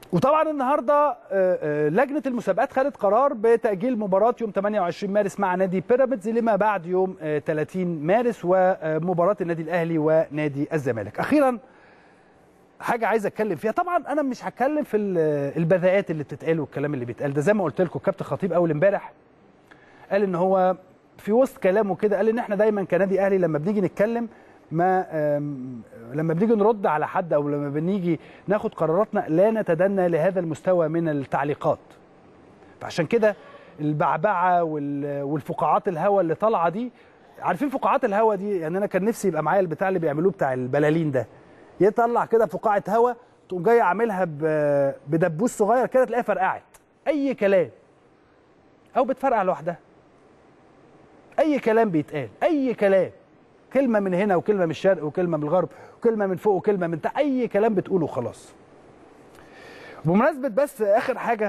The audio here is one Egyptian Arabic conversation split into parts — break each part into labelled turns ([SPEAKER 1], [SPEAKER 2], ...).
[SPEAKER 1] وطبعا النهارده آه، آه، لجنه المسابقات خدت قرار بتاجيل مباراه يوم 28 مارس مع نادي بيراميدز لما بعد يوم آه، 30 مارس ومباراه النادي الاهلي ونادي الزمالك اخيرا حاجه عايز اتكلم فيها طبعا انا مش هتكلم في ال- البذاءات اللي بتتقال والكلام اللي بيتقال ده زي ما قلت لكم كابتن خطيب اول امبارح قال ان هو في وسط كلامه كده قال ان احنا دايما كنادي اهلي لما بنيجي نتكلم ما آم، لما بنيجي نرد على حد او لما بنيجي ناخد قراراتنا لا نتدنى لهذا المستوى من التعليقات فعشان كده البعبعه وال- والفقاعات الهوا اللي طالعه دي عارفين فقاعات الهوا دي يعني انا كان نفسي يبقى معايا البتاع اللي بيعملوه بتاع البلالين ده يطلع كده فقاعه هوا تقوم جاي عاملها ب- بدبوس صغير كده تلاقيها فرقعت اي كلام او بتفرقع لوحدها اي كلام بيتقال اي كلام كلمه من هنا وكلمه من الشرق وكلمه من الغرب وكلمه من فوق وكلمه من تحت اي كلام بتقوله خلاص بمناسبه بس اخر حاجه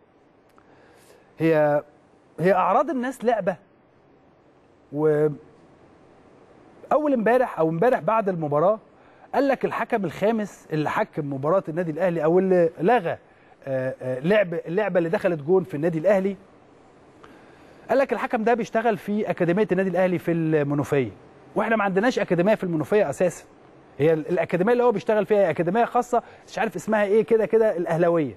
[SPEAKER 1] هي هي اعراض الناس لعبه و اول امبارح او امبارح بعد المباراه قال لك الحكم الخامس اللي حكم مباراه النادي الاهلي او اللي لغى آه، آه، لعب اللعبه اللي دخلت جون في النادي الاهلي قال لك الحكم ده بيشتغل في اكاديميه النادي الاهلي في المنوفيه واحنا ما عندناش اكاديميه في المنوفيه اساسا هي ال- الاكاديميه اللي هو بيشتغل فيها هي اكاديميه خاصه مش عارف اسمها ايه كده كده الاهلاويه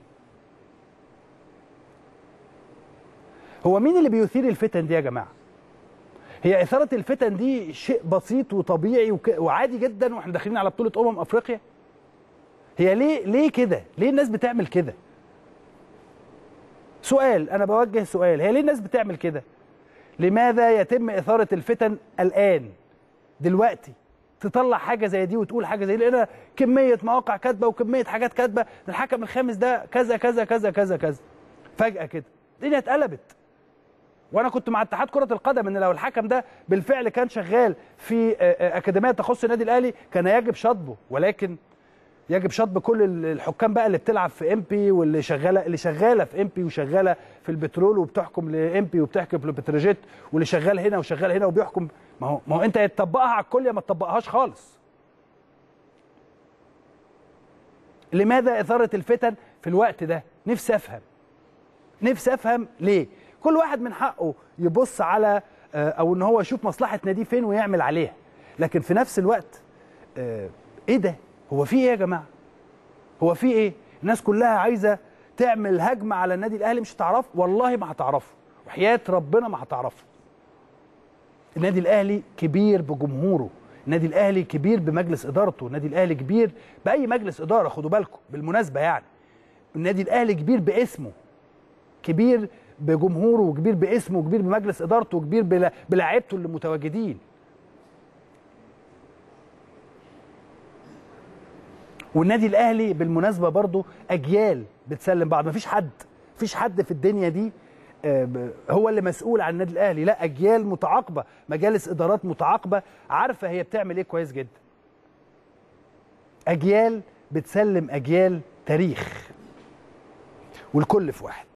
[SPEAKER 1] هو مين اللي بيثير الفتن دي يا جماعه هي اثاره الفتن دي شيء بسيط وطبيعي وك... وعادي جدا واحنا داخلين على بطوله امم افريقيا هي ليه ليه كده ليه الناس بتعمل كده سؤال انا بوجه سؤال هي ليه الناس بتعمل كده لماذا يتم اثاره الفتن الان دلوقتي تطلع حاجه زي دي وتقول حاجه زي دي لان كميه مواقع كاتبه وكميه حاجات كاتبه الحكم الخامس ده كذا كذا كذا كذا كذا فجاه كده الدنيا اتقلبت وانا كنت مع اتحاد كره القدم ان لو الحكم ده بالفعل كان شغال في آه، آه، اكاديميه تخص النادي الاهلي كان يجب شطبه ولكن يجب شطب كل ال- الحكام بقى اللي بتلعب في ام بي واللي شغاله اللي شغاله في ام بي وشغاله في البترول وبتحكم لام بي وبتحكم لبتروجيت واللي شغال هنا وشغال هنا وبيحكم ما هو ما هو انت يا تطبقها على الكل يا ما تطبقهاش خالص لماذا اثاره الفتن في الوقت ده نفسي افهم نفسي افهم ليه كل واحد من حقه يبص على آه، او ان هو يشوف مصلحه ناديه فين ويعمل عليها لكن في نفس الوقت آه، ايه ده هو في ايه يا جماعه هو في ايه الناس كلها عايزه تعمل هجمه على النادي الاهلي مش هتعرف والله ما هتعرفوا وحياه ربنا ما هتعرفوا النادي الاهلي كبير بجمهوره النادي الاهلي كبير بمجلس ادارته النادي الاهلي كبير باي مجلس اداره خدوا بالكم بالمناسبه يعني النادي الاهلي كبير باسمه كبير بجمهوره وكبير باسمه وكبير بمجلس ادارته وكبير بلا- بلاعيبته اللي متواجدين والنادي الاهلي بالمناسبه برضو اجيال بتسلم بعض مفيش حد مفيش حد في الدنيا دي آه، ب- هو اللي مسؤول عن النادي الاهلي لا اجيال متعاقبه مجالس ادارات متعاقبه عارفه هي بتعمل ايه كويس جدا اجيال بتسلم اجيال تاريخ والكل في واحد